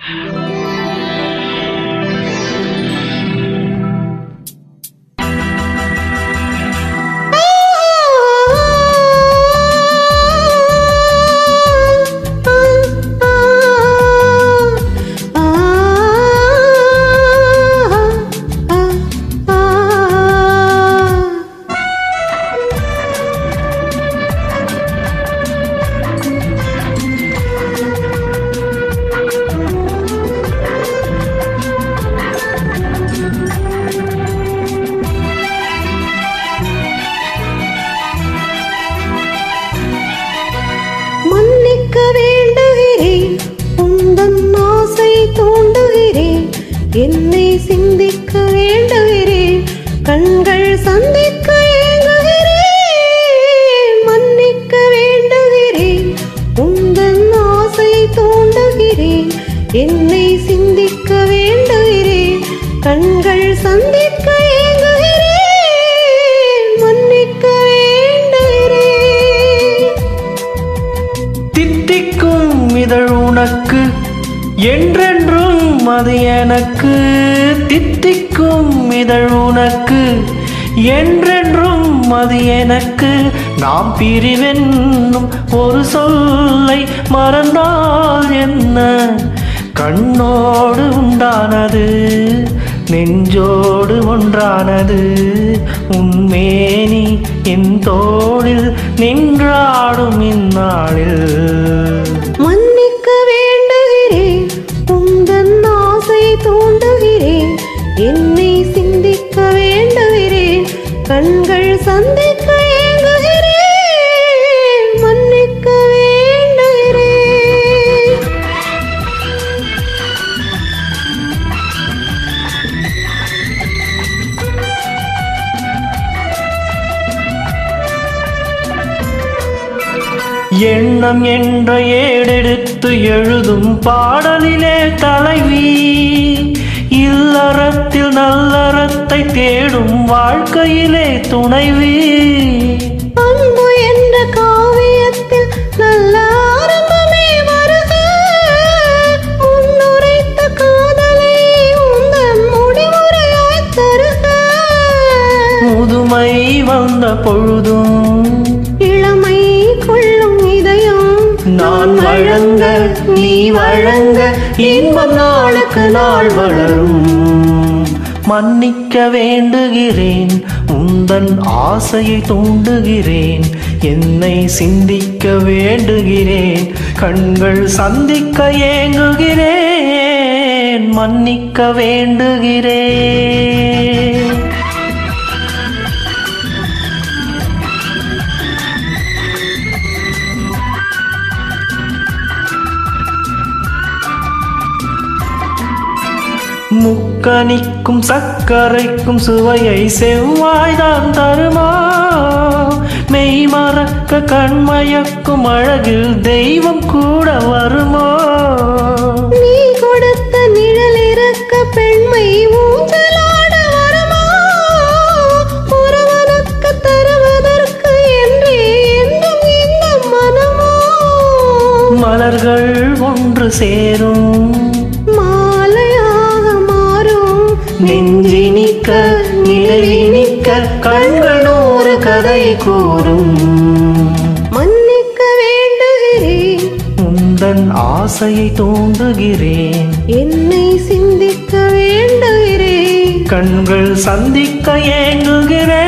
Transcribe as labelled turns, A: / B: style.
A: மன்னிக்க வேண்டுகிறேன் உந்தன் ஆசை தூண்டுகிறேன் என்னை சிந்திக்க வேண்டுகிறேன் கண்கள் சந்திக்க ஏங்குகிறேன் மன்னிக்க வேண்டுகிறேன் உந்தன் ஆசை தூண்டுகிறேன் என்னை சிந்திக்க வேண்டுகிறேன் கண்கள் சந்திக்க ஏங்குகிறேன் மன்னிக்க வேண்டுகிறேன்
B: தித்திக்கும் இதழ் உனக்கு என்றென்றும் அது எனக்கு தித்திக்கும் இதழ் உனக்கு என்றென்றும் அது எனக்கு நாம் பிரிவென்னும் ஒரு சொல்லை மறந்தால் என்ன கண்ணோடு உண்டானது நெஞ்சோடு ஒன்றானது உன்மேனி என் தோளில் நின்றாடும் இந்நாளில்
A: மன்னிக்க வேண்டுகிறேன் உந்தன் ஆசை தூண்டுகிறேன் என்னை சிந்திக்க வேண்டுகிறேன் கண்கள் சந்திக்க ஏங்குகிறேன் மன்னிக்க வேண்டுகிறேன்
B: எண்ணம் என்ற ஏடெடுத்து எழுதும் பாடலிலே தலைவி இல்லறத்தில் நல்லறத்தை தேடும் வாழ்க்கையிலே துணைவி
A: அன்பு என்ற காவியத்தில் நல்ல ஆரம்பமே வருக முன்னுரைத்த காதலை உந்தன் முடிவுரையாய் தருக
B: முதுமை வந்த பொழுதும்
A: இளமை கொள்ளும் இதயம்
B: நான் வழங்க நீ வழங்க இன்பம் நாளுக்கு நாள் வளரும் மன்னிக்க வேண்டுகிறேன் உந்தன் ஆசையை தூண்டுகிறேன் என்னை சிந்திக்க வேண்டுகிறேன் கண்கள் சந்திக்க ஏங்குகிறேன் மன்னிக்க வேண்டுகிறேன் முக்கனிக்கும் சர்க்கரைக்கும் சுவையை செவ்வாய்தான் தருமா மெய் மறக்க கண்மயக்கும் அழகில் தெய்வம் கூட வருமோ
A: நீ கொடுத்த நிழல் இறக்க பெண்மை ஊஞ்சலாட வருமா ஒருவனுக்கு தருவதற்கு என்றே என்றும் இந்த மனமோ
B: மலர்கள் ஒன்று சேரும்
A: மாலையாக மாறும்
B: நெஞ்சினிக்க நிலவினிக்க கண்கள் நூறு கதை கூறும்
A: மன்னிக்க வேண்டுகிறேன்
B: உந்தன் ஆசையை தூண்டுகிறேன்
A: என்னை சிந்திக்க வேண்டுகிறேன்
B: கண்கள் சந்திக்க ஏங்குகிறேன்